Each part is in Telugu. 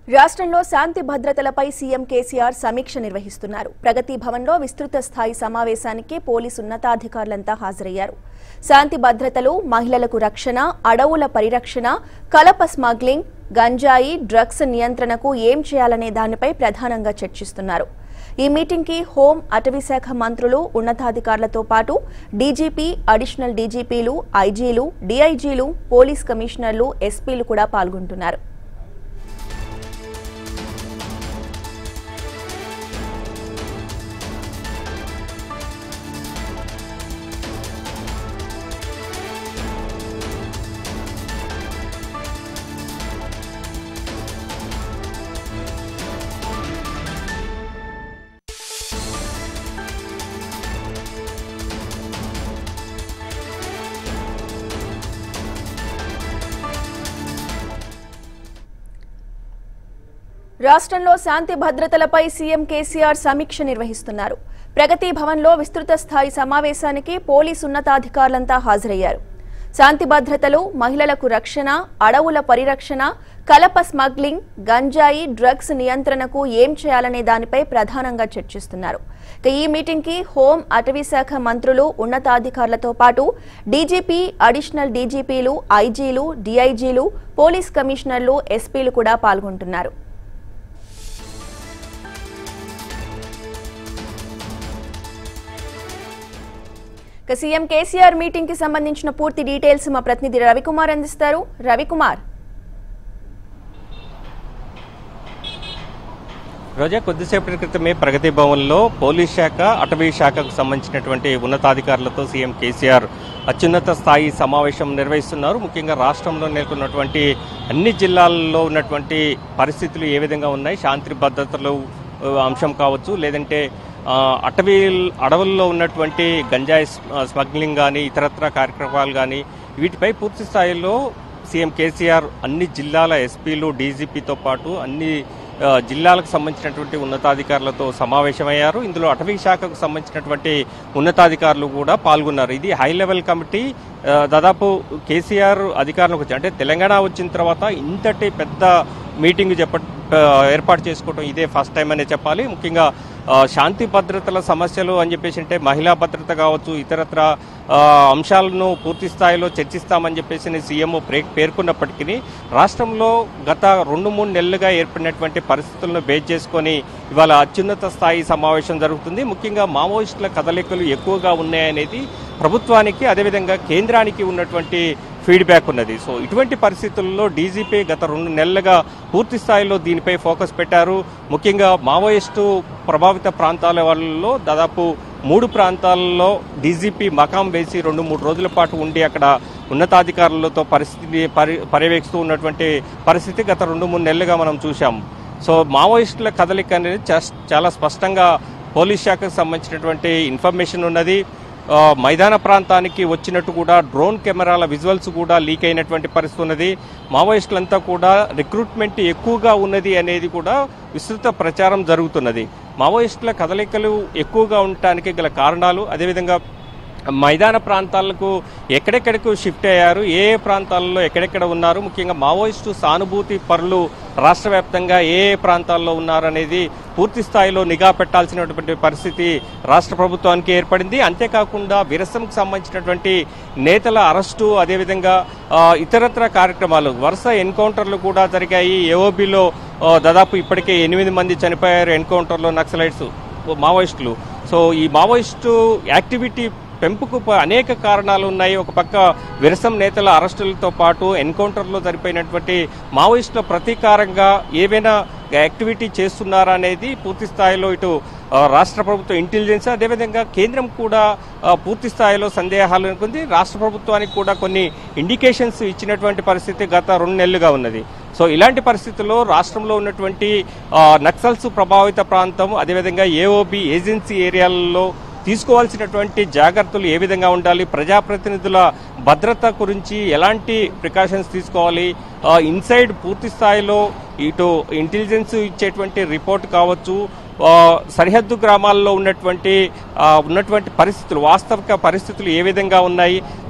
రాష్ట్రంలో శాంతి భద్రతలపై సీఎం కేసీఆర్ సమీక్ష నిర్వహిస్తున్నారు ప్రగతి భవన్లో విస్తృత స్థాయి సమావేశానికి పోలీసు ఉన్నతాధికారులంతా హాజరయ్యారు శాంతి భద్రతలు మహిళలకు రక్షణ అడవుల పరిరక్షణ కలప స్మగ్లింగ్ గంజాయి డ్రగ్స్ నియంత్రణకు ఏం చేయాలనే దానిపై ప్రధానంగా చర్చిస్తున్నారు ఈ మీటింగ్కి హోం అటవీశాఖ మంత్రులు ఉన్నతాధికారులతో పాటు డీజీపీ అడిషనల్ డీజీపీలు ఐజీలు డీఐజీలు పోలీస్ కమిషనర్లు ఎస్పీలు కూడా పాల్గొంటున్నారు రాష్ట్రంలో శాంతి భద్రతలపై సీఎం కేసీఆర్ సమీక్ష నిర్వహిస్తున్నారు ప్రగతి భవన్లో విస్తృత స్థాయి సమావేశానికి పోలీసు ఉన్నతాధికారులంతా హాజరయ్యారు శాంతి భద్రతలు మహిళలకు రక్షణ అడవుల పరిరక్షణ కలప స్మగ్లింగ్ గంజాయి డ్రగ్స్ నియంత్రణకు ఏం చేయాలనే దానిపై ప్రధానంగా చర్చిస్తున్నారు ఇక ఈ మీటింగ్కి హోం అటవీశాఖ మంత్రులు ఉన్నతాధికారులతో పాటు డీజీపీ అడిషనల్ డీజీపీలు ఐజీలు డీఐజీలు పోలీస్ కమిషనర్లు ఎస్పీలు కూడా పాల్గొంటున్నారు ఇక సీఎం కేసీఆర్ మీటింగ్ కి సంబంధించిన పూర్తి డీటెయిల్స్ మా ప్రతినిధి రవికుమార్ అందిస్తారు రవికుమార్ రోజా కొద్దిసేపటి క్రితమే ప్రగతి భవన్లో పోలీస్ శాఖ అటవీ శాఖకు సంబంధించినటువంటి ఉన్నతాధికారులతో సీఎం కేసీఆర్ అత్యున్నత స్థాయి సమావేశం నిర్వహిస్తున్నారు ముఖ్యంగా రాష్ట్రంలో నెలకొన్నటువంటి అన్ని జిల్లాల్లో ఉన్నటువంటి పరిస్థితులు ఏ విధంగా ఉన్నాయి శాంతి భద్రతలు ఆ, అంశం కావచ్చు లేదంటే ఆ, అటవీ అడవుల్లో ఉన్నటువంటి గంజాయి స్- ఆ, స్మగ్లింగ్ కానీ ఇతరత్ర కార్యక్రమాలు కానీ వీటిపై పూర్తి స్థాయిలో సీఎం కేసీఆర్ అన్ని జిల్లాల ఎస్పీలు డీజీపీతో పాటు అన్ని ఆ, జిల్లాలకు సంబంధించినటువంటి ఉన్నతాధికారులతో సమావేశమయ్యారు ఇందులో అటవీ శాఖకు సంబంధించినటువంటి ఉన్నతాధికారులు కూడా పాల్గొన్నారు ఇది హై లెవెల్ కమిటీ ఆ, దాదాపు కేసీఆర్ అధికారంలోకి వచ్చి అంటే తెలంగాణ వచ్చిన తర్వాత ఇంతటి పెద్ద మీటింగ్ చెప్ప ఆ, ఏర్పాటు చేసుకోవడం ఇదే ఫస్ట్ టైం అనే చెప్పాలి ముఖ్యంగా ఆ, శాంతి భద్రతల సమస్యలు అని చెప్పేసి అంటే మహిళా భద్రత కావచ్చు ఇతరత్ర ఆ, అంశాలను పూర్తి స్థాయిలో చర్చిస్తామని చెప్పేసి సీఎం పేర్కొన్నప్పటికీ రాష్ట్రంలో గత రెండు మూడు నెలలుగా ఏర్పడినటువంటి పరిస్థితులను బేస్ చేసుకొని ఇవాళ అత్యున్నత స్థాయి సమావేశం జరుగుతుంది ముఖ్యంగా మావోయిస్టుల కదలికలు ఎక్కువగా ఉన్నాయనేది ప్రభుత్వానికి అదేవిధంగా కేంద్రానికి ఉన్నటువంటి ఫీడ్బ్యాక్ ఉన్నది సో ఇటువంటి పరిస్థితుల్లో డీజీపీ గత రెండు నెలలుగా పూర్తి స్థాయిలో దీనిపై ఫోకస్ పెట్టారు ముఖ్యంగా మావోయిస్టు ప్రభావిత ప్రాంతాల వాళ్ళలో దాదాపు మూడు ప్రాంతాల్లో డీజీపీ మకాం వేసి రెండు మూడు రోజుల పాటు ఉండి అక్కడ ఉన్నతాధికారులతో పరిస్థితిని పరి పర్యవేక్షిస్తూ ఉన్నటువంటి పరిస్థితి గత రెండు మూడు నెలలుగా మనం చూశాం సో మావోయిస్టుల కదలిక అనేది చస్- చాలా స్పష్టంగా పోలీస్ శాఖకు సంబంధించినటువంటి ఇన్ఫర్మేషన్ ఉన్నది ఆ, మైదాన ప్రాంతానికి వచ్చినట్టు కూడా డ్రోన్ కెమెరాల విజువల్స్ కూడా లీక్ అయినటువంటి పరిస్థితి ఉన్నది మావోయిస్టులంతా కూడా రిక్రూట్మెంట్ ఎక్కువగా ఉన్నది అనేది కూడా విస్తృత ప్రచారం జరుగుతున్నది మావోయిస్టుల కదలికలు ఎక్కువగా ఉండటానికి గల కారణాలు అదేవిధంగా మైదాన ప్రాంతాలకు ఎక్కడెక్కడికి షిఫ్ట్ అయ్యారు ఏ ఏ ప్రాంతాల్లో ఎక్కడెక్కడ ఉన్నారు ముఖ్యంగా మావోయిస్టు సానుభూతి పరులు రాష్ట్ర వ్యాప్తంగా ఏ ఏ ప్రాంతాల్లో ఉన్నారు అనేది పూర్తి స్థాయిలో నిఘా పెట్టాల్సినటువంటి పరిస్థితి రాష్ట్ర ప్రభుత్వానికి ఏర్పడింది అంతేకాకుండా విరసంకు సంబంధించినటువంటి నేతల అరెస్టు అదేవిధంగా ఆ, ఇతరత్ర కార్యక్రమాలు వరుస ఎన్కౌంటర్లు కూడా జరిగాయి ఏఓబిలో దాదాపు ఇప్పటికే ఎనిమిది మంది చనిపోయారు ఎన్కౌంటర్లో నక్సలైట్స్ మావోయిస్టులు సో ఈ మావోయిస్టు యాక్టివిటీ పెంపుకు ప- అనేక కారణాలు ఉన్నాయి ఒక పక్క విరసం నేతల అరెస్టులతో పాటు ఎన్కౌంటర్లో జరిపోయినటువంటి మావోయిస్టుల ప్రతీకారంగా ఏవైనా యాక్టివిటీ చేస్తున్నారా అనేది పూర్తి స్థాయిలో ఇటు ఆ, రాష్ట్ర ప్రభుత్వం ఇంటెలిజెన్స్ అదేవిధంగా కేంద్రం కూడా ఆ, పూర్తి స్థాయిలో సందేహాలు అనుకుంది రాష్ట్ర ప్రభుత్వానికి కూడా కొన్ని ఇండికేషన్స్ ఇచ్చినటువంటి పరిస్థితి గత రెండు నెలలుగా ఉన్నది సో ఇలాంటి పరిస్థితుల్లో రాష్ట్రంలో ఉన్నటువంటి ఆ, నక్సల్స్ ప్రభావిత ప్రాంతం అదేవిధంగా ఏఓబి ఏజెన్సీ ఏరియాలలో తీసుకోవాల్సినటువంటి జాగ్రత్తలు ఏ విధంగా ఉండాలి ప్రజాప్రతినిధుల భద్రత గురించి ఎలాంటి ప్రికాషన్స్ తీసుకోవాలి ఆ, ఇన్సైడ్ పూర్తి స్థాయిలో ఇటు ఇంటెలిజెన్స్ ఇచ్చేటువంటి రిపోర్ట్ కావచ్చు ఆ, సరిహద్దు గ్రామాల్లో ఉన్నటువంటి ఆ, ఉన్నటువంటి పరిస్థితులు వాస్తవిక పరిస్థితులు ఏ విధంగా ఉన్నాయి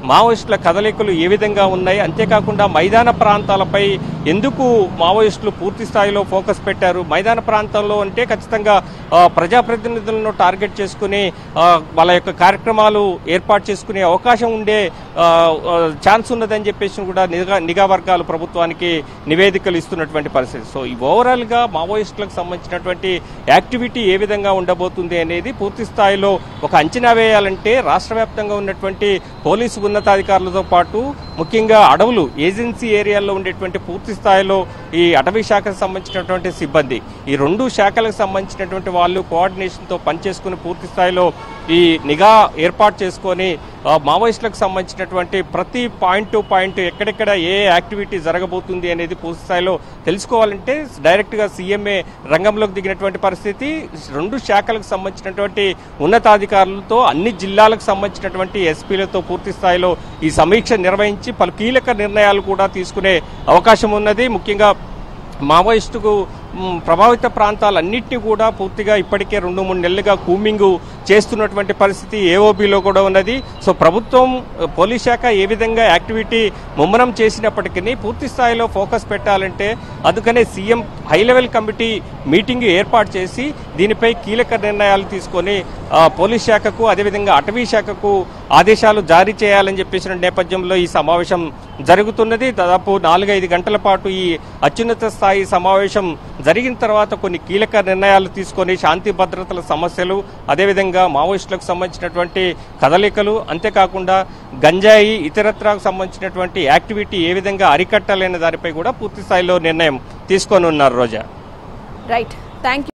మావోయిస్టుల కదలికలు ఏ విధంగా ఉన్నాయి అంతేకాకుండా మైదాన ప్రాంతాలపై ఎందుకు మావోయిస్టులు పూర్తి స్థాయిలో ఫోకస్ పెట్టారు మైదాన ప్రాంతాల్లో అంటే ఖచ్చితంగా ఆ, ప్రజాప్రతినిధులను టార్గెట్ చేసుకుని ఆ, వాళ్ళ యొక్క కార్యక్రమాలు ఏర్పాటు చేసుకునే అవకాశం ఉండే ఆ, ఆ, ఛాన్స్ ఉన్నదని చెప్పేసి కూడా నిఘా నిఘా వర్గాలు ప్రభుత్వానికి నివేదికలు ఇస్తున్నటువంటి పరిస్థితి సో ఈ ఓవరాల్ గా మావోయిస్టులకు సంబంధించినటువంటి యాక్టివిటీ ఏ విధంగా ఉండబోతుంది అనేది పూర్తి స్థాయిలో ఒక అంచనా వేయాలంటే రాష్ట్ర వ్యాప్తంగా ఉన్నటువంటి పోలీసు ఉన్నతాధికారులతో పాటు ముఖ్యంగా అడవులు ఏజెన్సీ ఏరియాల్లో ఉండేటువంటి పూర్తి స్థాయిలో ఈ అటవీ శాఖకు సంబంధించినటువంటి సిబ్బంది ఈ రెండు శాఖలకు సంబంధించినటువంటి వాళ్ళు కోఆర్డినేషన్తో పనిచేసుకుని పూర్తి స్థాయిలో ఈ నిఘా ఏర్పాటు చేసుకొని ఆ, మావోయిస్టులకు సంబంధించినటువంటి ప్రతి పాయింట్ టు పాయింట్ ఎక్కడెక్కడ ఏ యాక్టివిటీ జరగబోతుంది అనేది పూర్తి స్థాయిలో తెలుసుకోవాలంటే డైరెక్ట్ గా సీఎంఏ రంగంలోకి దిగినటువంటి పరిస్థితి రెండు శాఖలకు సంబంధించినటువంటి ఉన్నతాధికారులతో అన్ని జిల్లాలకు సంబంధించినటువంటి ఎస్పీలతో పూర్తి స్థాయిలో ఈ సమీక్ష నిర్వహించి పలు కీలక నిర్ణయాలు కూడా తీసుకునే అవకాశం ఉన్నది ముఖ్యంగా మావోయిస్టుకు మ్, ప్రభావిత ప్రాంతాలన్నింటినీ కూడా పూర్తిగా ఇప్పటికే రెండు మూడు నెలలుగా కూమింగ్ చేస్తున్నటువంటి పరిస్థితి ఏఓబిలో కూడా ఉన్నది సో ప్రభుత్వం ఆ, పోలీస్ శాఖ ఏ విధంగా యాక్టివిటీ ముమ్మరం చేసినప్పటికీ పూర్తి స్థాయిలో ఫోకస్ పెట్టాలంటే అందుకనే CM high level committee meeting ఏర్పాటు చేసి దీనిపై కీలక నిర్ణయాలు తీసుకొని ఆ, పోలీస్ శాఖకు అదేవిధంగా అటవీ శాఖకు ఆదేశాలు జారీ చేయాలని చెప్పేసిన నేపథ్యంలో ఈ సమావేశం జరుగుతున్నది దాదాపు నాలుగైదు గంటల పాటు ఈ అత్యున్నత స్థాయి సమావేశం జరిగిన తర్వాత కొన్ని కీలక నిర్ణయాలు తీసుకొని శాంతి భద్రతల సమస్యలు అదేవిధంగా మావోయిస్టులకు సంబంధించినటువంటి కదలికలు అంతేకాకుండా గంజాయి ఇతరత్రకు సంబంధించినటువంటి యాక్టివిటీ ఏ విధంగా అరికట్టాలనే దానిపై కూడా పూర్తి స్థాయిలో నిర్ణయం తీసుకొని ఉన్నారు రోజా రైట్ థ్యాంక్